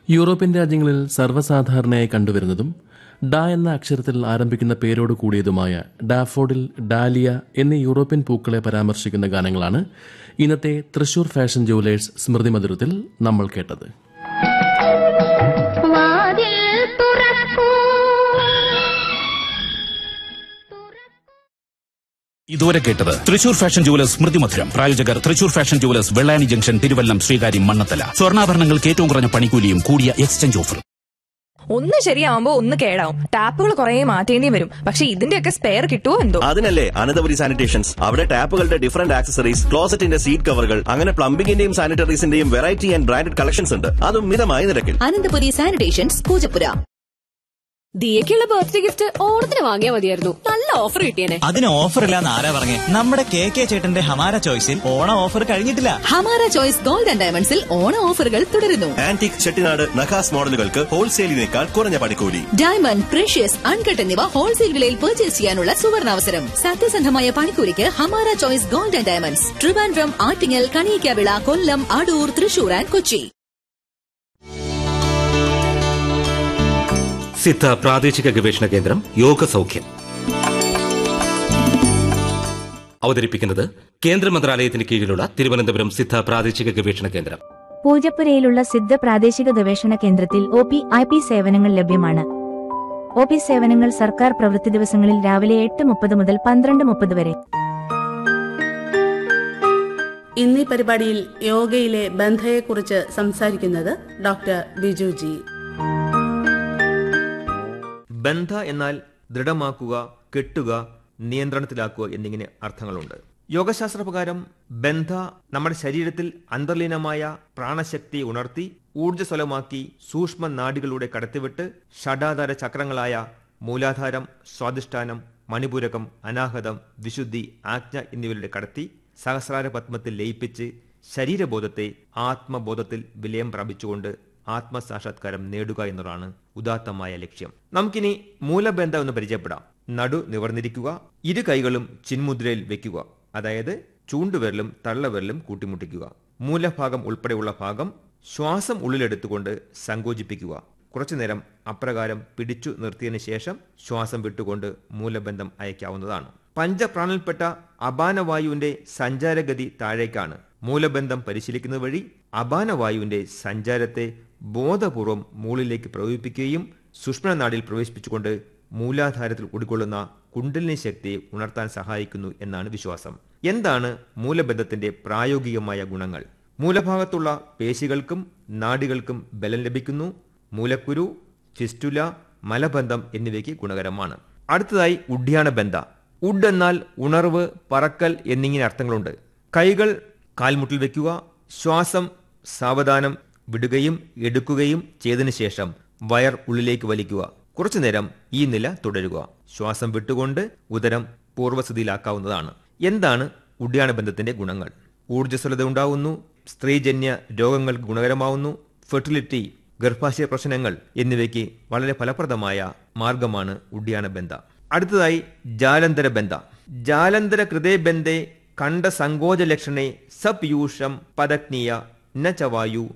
European രാജ്യങ്ങളിൽ സർവ്വസാധാരണയായി കണ്ടുവരുന്നതും ഡ എന്ന അക്ഷരത്തിൽ ആരംഭിക്കുന്ന പേരോട് കൂടിയതുമായ ഡാഫോഡിൽ ഡാലിയ എന്നീ യൂറോപ്യൻ പൂക്കളെ പരാമർശിക്കുന്ന ഗാനങ്ങളാണ് ഇന്നത്തെ തൃശൂർ ഫാഷൻ ജുവലേഴ്സ് സ്മൃതി മധുരത്തിൽ നമ്മൾ കേട്ടത് വാതിൽ തുറക്കൂ ഇതുവരെ കേട്ടത് തൃശൂർ ഫാഷൻ ജുവലേഴ്സ് സ്മൃതി മധുരം പ്രായോജകർ Thrissur fashion jewellers Vellani junction Thiruvallam Sreekaryam Mannanthala സ്വർണ്ണാഭരണങ്ങൾക്ക് ഏറ്റവും കുറഞ്ഞ പണിക്കൂലിയും കൂടിയ എക്സ്ചേഞ്ച് ഓഫർ ഒന്ന് ശരിയാവുമ്പോ ഒന്ന് കേടാവും ടാപ്പുകൾ കുറെ മാറ്റേണ്ടി വരും പക്ഷെ ഇതിന്റെയൊക്കെ സ്പെയർ കിട്ടുമോ എന്തോ അതിനല്ലേ അനന്തപുരി സാനിറ്റേഷൻസ് അവിടെ ടാപ്പുകളുടെ ഡിഫറന്റ് ആക്സസറീസ് ക്ലോസറ്റിന്റെ സീറ്റ് കവറുകൾ അങ്ങനെ പ്ലംബിംഗിന്റെയും സാനിറ്ററീസിന്റെയും വെറൈറ്റി ആൻഡ് ബ്രാൻഡഡ് കളക്ഷൻസ് ഉണ്ട് അതും മിതമായ നിരക്കിൽ അനന്തപുരി സാനിറ്റേഷൻസ് പൂജപ്പുര ദിയക്കുള്ള ബർത്ത്ഡേ ഗിഫ്റ്റ് ഓണത്തിന് വാങ്ങിയാൽ മതിയായിരുന്നു നല്ല ഓഫർ കിട്ടിയേനെ അതിന് ഓഫർ ഇല്ലാന്ന് ആരാ പറഞ്ഞേ നമ്മുടെ കെ കെ ചേട്ടന്റെ ഹമാര ചോയ്സിൽ ഓണ ഓഫർ കഴിഞ്ഞിട്ടില്ല ഹമാര ചോയ്സ് ഗോൾഡ് ആൻഡ് ഡയമണ്ട്സിൽ ഓണ ഓഫറുകൾ തുടരുന്നു ആന്റിക് ചെട്ടിനാട് നഖാസ് മോഡലുകൾക്ക് ഹോൾസെയിലിനേക്കാൾ കുറഞ്ഞ പണിക്കൂലി ഡയമണ്ട് പ്രഷ്യസ് അൺകട്ട് എന്നിവ ഹോൾസെയിൽ വിലയിൽ പർച്ചേസ് ചെയ്യാനുള്ള സുവർണാവസരം സത്യസന്ധമായ പണിക്കൂലിക്ക് Hamara choice gold and diamonds Trivandrum Attingal Kaliyakkavilai Kollam Adoor Thrissur and Kochi Siddha പ്രാദേശിക ഗവേഷണ കേന്ദ്രം യോഗ സൗഖ്യം അവതരിപ്പിക്കുന്നത് കേന്ദ്ര മന്ത്രാലയത്തിന് കീഴിലുള്ള തിരുവനന്തപുരം സിദ്ധ പ്രാദേശിക ഗവേഷണ കേന്ദ്രം പൂജപ്പുരയിലുള്ള സിദ്ധ പ്രാദേശിക ഗവേഷണ കേന്ദ്രത്തിൽ ഒ പി ഐ പി സേവനങ്ങൾ ലഭ്യമാണ് ഒ പി സേവനങ്ങൾ സർക്കാർ പ്രവൃത്തി ദിവസങ്ങളിൽ രാവിലെ എട്ട് മുപ്പത് മുതൽ പന്ത്രണ്ട് മുപ്പത് വരെ ഇന്നീ പരിപാടിയിൽ യോഗയിലെ ബന്ധയെക്കുറിച്ച് സംസാരിക്കുന്നത് ഡോക്ടർ ബിജു ജി ബന്ധ എന്നാൽ ദൃഢമാക്കുക കെട്ടുക നിയന്ത്രണത്തിലാക്കുക എന്നിങ്ങനെ അർത്ഥങ്ങളുണ്ട് യോഗശാസ്ത്രപ്രകാരം ബന്ധ നമ്മുടെ ശരീരത്തിൽ അന്തർലീനമായ പ്രാണശക്തി ഉണർത്തി ഊർജ്ജസ്വലമാക്കി സൂക്ഷ്മ നാഡികളിലൂടെ കടത്തിവിട്ട് ഷഡാധാര ചക്രങ്ങളായ മൂലാധാരം സ്വാധിഷ്ഠാനം മണിപൂരകം അനാഹതം വിശുദ്ധി ആജ്ഞ എന്നിവരുടെ കടത്തി സഹസ്രാര പത്മത്തിൽ ലയിപ്പിച്ച് ശരീരബോധത്തെ ആത്മബോധത്തിൽ വിലയം പ്രാപിച്ചുകൊണ്ട് ആത്മസാക്ഷാത്കാരം നേടുക എന്നതാണ് ഉദാത്തമായ ലക്ഷ്യം നമുക്കിനി മൂലബന്ധം എന്ന് പരിചയപ്പെടാം നടു നിവർന്നിരിക്കുക ഇരു കൈകളും ചിന്മുദ്രയിൽ വെക്കുക അതായത് ചൂണ്ടുവിരലും തള്ളവിരലും കൂട്ടിമുട്ടിക്കുക മൂലഭാഗം ഉൾപ്പെടെയുള്ള ഭാഗം ശ്വാസം ഉള്ളിലെടുത്തുകൊണ്ട് സങ്കോചിപ്പിക്കുക കുറച്ചുനേരം അപ്രകാരം പിടിച്ചു നിർത്തിയതിനു ശേഷം ശ്വാസം വിട്ടുകൊണ്ട് മൂലബന്ധം അയക്കാവുന്നതാണ് പഞ്ചപ്രാണിൽപ്പെട്ട അപാനവായുവിന്റെ സഞ്ചാരഗതി താഴേക്കാണ് മൂലബന്ധം പരിശീലിക്കുന്നത് വഴി അപാനവായുവിന്റെ സഞ്ചാരത്തെ ബോധപൂർവം മൂളിലേക്ക് പ്രയോഗിപ്പിക്കുകയും സുഷ്മനാടിൽ പ്രവേശിപ്പിച്ചുകൊണ്ട് മൂലാധാരത്തിൽ ഉൾക്കൊള്ളുന്ന കുണ്ടലിനി ശക്തിയെ ഉണർത്താൻ സഹായിക്കുന്നു എന്നാണ് വിശ്വാസം എന്താണ് മൂലബന്ധത്തിന്റെ പ്രായോഗികമായ ഗുണങ്ങൾ മൂലഭാഗത്തുള്ള പേശികൾക്കും നാഡികൾക്കും ബലം ലഭിക്കുന്നു മൂലക്കുരു ഫിസ്റ്റുല മലബന്ധം എന്നിവയ്ക്ക് ഗുണകരമാണ് അടുത്തതായി ഉഡ്യാന ബന്ധ ഉഡ് എന്നാൽ ഉണർവ് പറക്കൽ എന്നിങ്ങനെ അർത്ഥങ്ങളുണ്ട് കൈകൾ കാൽമുട്ടിൽ വെക്കുക ശ്വാസം സാവധാനം വിടുകയും എടുക്കുകയും ചെയ്തതിനു ശേഷം വയർ ഉള്ളിലേക്ക് വലിക്കുക കുറച്ചുനേരം ഈ നില തുടരുക ശ്വാസം വിട്ടുകൊണ്ട് ഉദരം പൂർവ്വസ്ഥിതിയിലാക്കാവുന്നതാണ് എന്താണ് ഉഡ്യാന ബന്ധത്തിന്റെ ഗുണങ്ങൾ ഊർജ്ജസ്വലത ഉണ്ടാവുന്നു സ്ത്രീജന്യ രോഗങ്ങൾക്ക് ഗുണകരമാവുന്നു ഫെർട്ടിലിറ്റി ഗർഭാശയ പ്രശ്നങ്ങൾ എന്നിവയ്ക്ക് വളരെ ഫലപ്രദമായ മാർഗമാണ് ഉഡ്യാന ബന്ധ അടുത്തതായി ജാലന്തര ബന്ധ ജാലന്തര കൃതേ ബന്ധേ കണ്ട സങ്കോച ലക്ഷണേ സപ് യൂഷം പദഗ്നീയ ന ചവായു